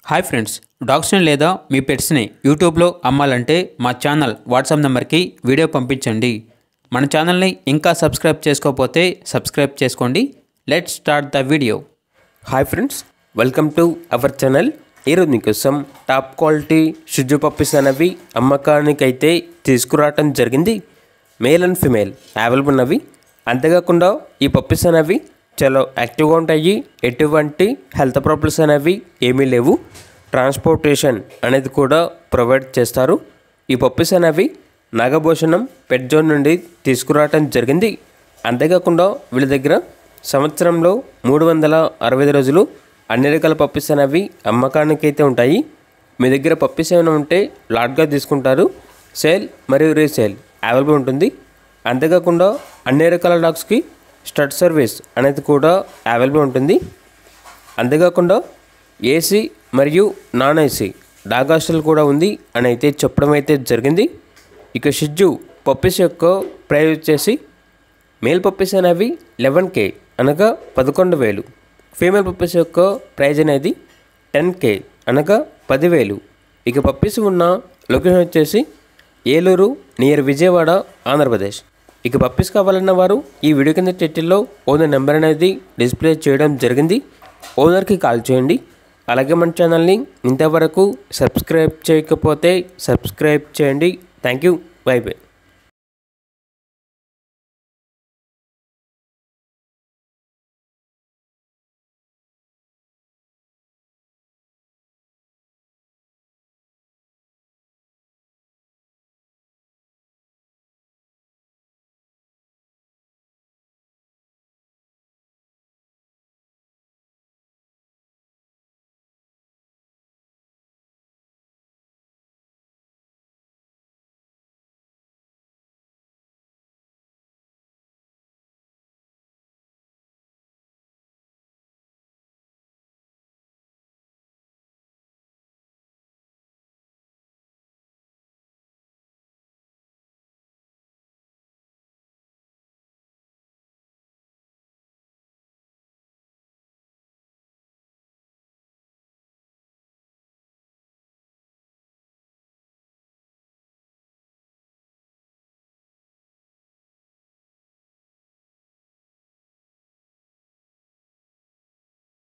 hi friends డాగ్స్ని లేదా మీ పెట్స్ని యూట్యూబ్లో అమ్మాలంటే మా ఛానల్ వాట్సాప్ నెంబర్కి వీడియో పంపించండి మన ఛానల్ని ఇంకా సబ్స్క్రైబ్ చేసుకోకపోతే సబ్స్క్రైబ్ చేసుకోండి let start the video hi friends welcome to our channel ఈరోజు మీకోసం టాప్ క్వాలిటీ షుజు పప్పీస్ అనేవి అమ్మకానికి అయితే తీసుకురావటం జరిగింది మేల్ అండ్ ఫిమేల్ అవైలబుల్ ఉన్నవి అంతేకాకుండా ఈ పప్పీస్ అనేవి చాలా యాక్టివ్గా ఉంటాయి ఎటువంటి హెల్త్ ప్రాబ్లమ్స్ అనేవి ఏమీ లేవు ట్రాన్స్పోర్టేషన్ అనేది కూడా ప్రొవైడ్ చేస్తారు ఈ పప్పీస్ అనేవి నాగభూషణం పెట్ జోన్ నుండి తీసుకురావటం జరిగింది అంతేకాకుండా వీళ్ళ దగ్గర సంవత్సరంలో మూడు వందల అరవై ఐదు రోజులు అన్ని రకాల పప్పీస్ అనేవి అమ్మకానికి అయితే ఉంటాయి మీ దగ్గర పప్పీస్ ఏమైనా ఉంటే లాట్గా తీసుకుంటారు సేల్ మరియు రీసేల్ అవైలబుల్ ఉంటుంది అంతేకాకుండా అన్ని రకాల డాగ్స్కి స్టడ్ సర్వీస్ అనేది కూడా అవైలబుల్ ఉంటుంది అంతేకాకుండా ఏసీ మరియు నాన్ ఏసీ డాగ్ హాస్టల్ కూడా ఉంది అని అయితే చెప్పడం అయితే జరిగింది ఇక షిజ్జు పప్పీస్ యొక్క ప్రైస్ వచ్చేసి మేల్ పప్పీస్ అనేవి లెవెన్ కే అనగా పదకొండు వేలు ఫీమేల్ పప్పీస్ యొక్క ప్రైజ్ అనేది టెన్ కే అనగా పదివేలు ఇక పప్పీస్ ఉన్న లొకేషన్ వచ్చేసి ఏలూరు నియర్ విజయవాడ ఆంధ్రప్రదేశ్ ఇక పప్పీస్ కావాలన్న వారు ఈ వీడియో కింద టైటిల్లో ఓనర్ నెంబర్ అనేది డిస్ప్లే చేయడం జరిగింది ఓనర్కి కాల్ చేయండి అలాగే మన ఛానల్ని ఇంతవరకు సబ్స్క్రైబ్ చేయకపోతే సబ్స్క్రైబ్ చేయండి థ్యాంక్ యూ బై బై